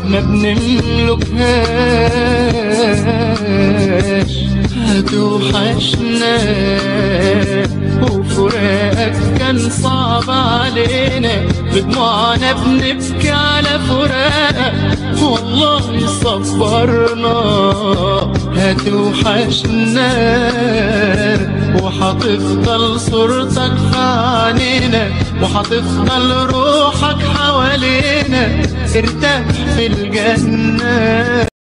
ما بنملكهاش هتوحشنا وفراقك كان صعب علينا بدموعنا بنبكي على فراقك والله صبرنا هتوحشنا وحتفضل صورتك في عينينا وحتفضل روحك حوالينا ارتاح في الجنة